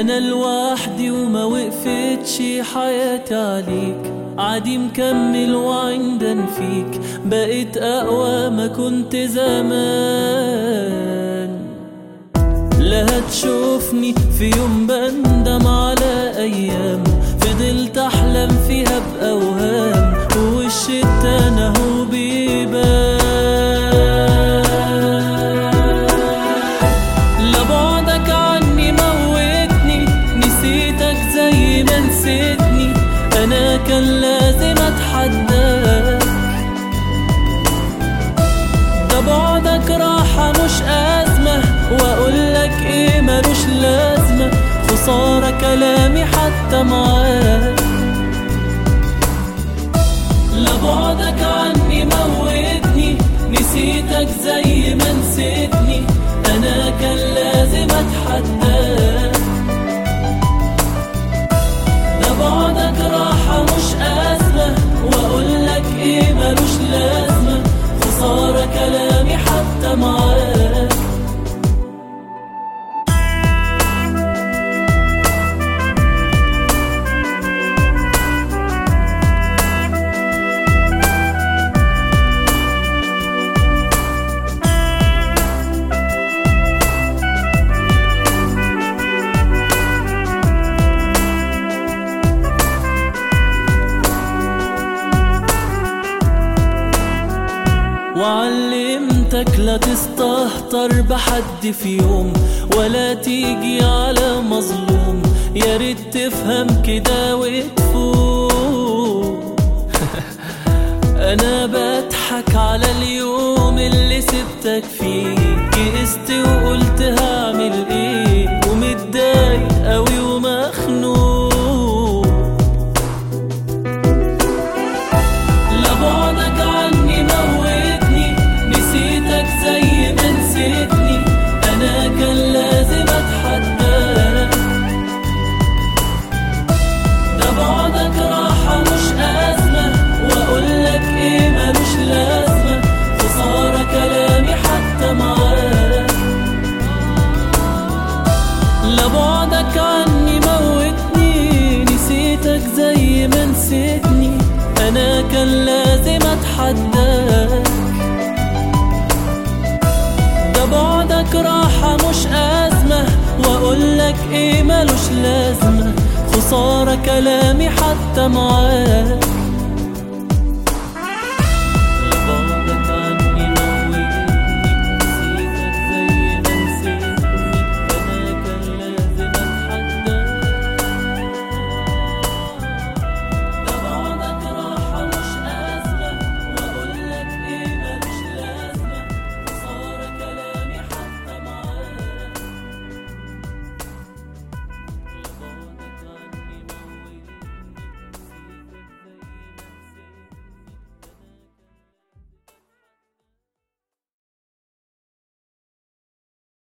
انا لوحدي وما وقفتش حياتي عليك عادي مكمل وعندن فيك بقيت اقوى ما كنت زمان لا هتشوفني في يوم بندم على ايام فضلت احلم فيها باوهام ووش التاني اهو بيبان لا بعدك عني موتني نسيتك زي ما نسيتني انا كان لازم اتحداك ده بعدك راحة مش أزمة وأقولك إيه ملوش لازمة خسارة كلامي حتى معاك لا بعدك عني موتني نسيتك زي ما نسيتني أنا كان لازم أتحداك ده بعدك راحة مش أزمة وأقولك إيه ملوش لازمة خسارة كلامي حتى معاك وعلمتك لا تستهتر بحد في يوم ولا تيجي على مظلوم يا ريت تفهم كده وتفوق انا بضحك على اليوم اللي سبتك فيه يئست وقلت هعمل ايه ومتضايق قوي ومخنوق لا بعدك عني موتني نسيتك زي ما نسيتني انا كان لازم اتحداك ده بعدك راحة مش أزمة وأقولك إيه ملوش لازمة خسارة كلامي حتى معاك لا بعدك عني موتني نسيتك زي ما نسيتني أنا كان لازم أتحداك ده بعدك راحة مش أزمة وأقولك إيه ملوش لازمة خسارة كلامي حتى معاك